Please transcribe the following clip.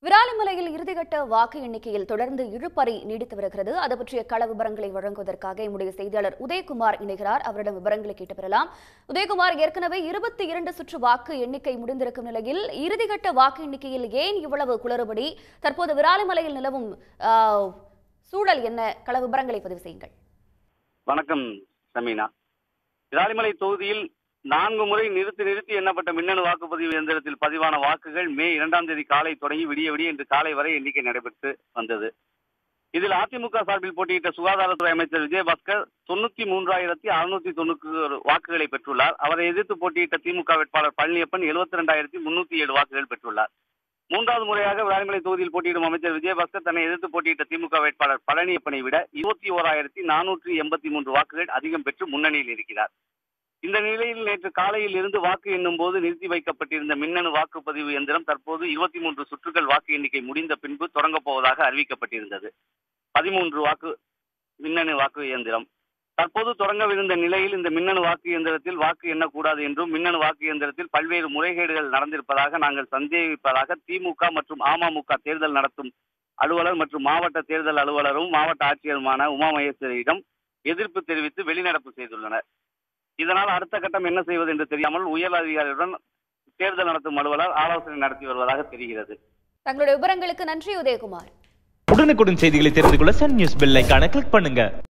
விராலிமலையில் இறுதிக்கட்ட வாக்கு எண்ணிக்கையில் தொடர்ந்து இழுபறி நீடித்து வருகிறது அது பற்றிய கள விவரங்களை வழங்குவதற்காக நம்முடைய செய்தியாளர் உதயகுமார் இணைகிறார் அவரிடம் விவரங்களை கேட்டு பெறலாம் உதயகுமார் ஏற்கனவே இருபத்தி இரண்டு சுற்று வாக்கு எண்ணிக்கை முடிந்திருக்கும் நிலையில் இறுதிக்கட்ட வாக்கு எண்ணிக்கையில் ஏன் இவ்வளவு குளறுபடி தற்போது விராலிமலையில் நிலவும் ஆ, சூழல் என்ன கள விவரங்களை பதிவு செய்யுங்கள் வணக்கம் சமீனா விராலிமலை தொகுதியில் நான்கு முறை நிறுத்தி நிறுத்தி எண்ணப்பட்ட மின்னணு வாக்குப்பதிவு இயந்திரத்தில் பதிவான வாக்குகள் மே இரண்டாம் தேதி காலை தொடங்கி விடிய விடிய இன்று காலை வரை எண்ணிக்கை நடைபெற்று வந்தது இதில் அதிமுக சார்பில் போட்டியிட்ட சுகாதாரத்துறை அமைச்சர் விஜயபாஸ்கர் தொண்ணூத்தி மூன்றாயிரத்தி அறுநூத்தி தொண்ணூத்தி ஒரு வாக்குகளை பெற்றுள்ளார் அவரை எதிர்த்து போட்டியிட்ட திமுக வேட்பாளர் பழனியப்பன் எழுபத்தி ரெண்டாயிரத்தி முன்னூத்தி ஏழு வாக்குகள் பெற்றுள்ளார் மூன்றாவது முறையாக விராலிமலை தொகுதியில் போட்டியிடும் அமைச்சர் விஜயபாஸ்கர் தன்னை எதிர்த்து போட்டியிட்ட திமுக வேட்பாளர் பழனியப்பனை விட இருபத்தி ஓராயிரத்தி நானூற்றி எண்பத்தி மூன்று வாக்குகள் அதிகம் பெற்று முன்னணியில் இருக்கிறார் இந்த நிலையில் நேற்று காலையில் இருந்து வாக்கு எண்ணும் போது நிறுத்தி வைக்கப்பட்டிருந்த மின்னணு வாக்குப்பதிவு இயந்திரம் தற்போது இருபத்தி மூன்று சுற்றுகள் வாக்கு எண்ணிக்கை முடிந்த பின்பு தொடங்கப் போவதாக அறிவிக்கப்பட்டிருந்தது பதிமூன்று வாக்கு மின்னணு வாக்கு இயந்திரம் தற்போது தொடங்கவிருந்த நிலையில் இந்த மின்னணு வாக்கு இயந்திரத்தில் வாக்கு எண்ணக்கூடாது என்றும் மின்னணு வாக்கு இயந்திரத்தில் பல்வேறு முறைகேடுகள் நடந்திருப்பதாக நாங்கள் சந்தேகிப்பதாக திமுக மற்றும் அமமுக தேர்தல் நடத்தும் அலுவலர் மற்றும் மாவட்ட தேர்தல் அலுவலரும் மாவட்ட ஆட்சியருமான உமா மகேஸ்வரியிடம் எதிர்ப்பு தெரிவித்து வெளிநடப்பு செய்துள்ளனர் இதனால் அடுத்த கட்டம் என்ன செய்வது என்று தெரியாமல் உயர் அதிகாரியுடன் தேர்தல் நடத்தும் அலுவலர் ஆலோசனை நடத்தி வருவதாக தெரிகிறது தங்களுடைய விவரங்களுக்கு நன்றி உதயகுமார் உடனுக்குடன் செய்திகளை தெரிந்து கொள்ள சன் நியூஸ் பெல் ஐகானை கிளிக் பண்ணுங்க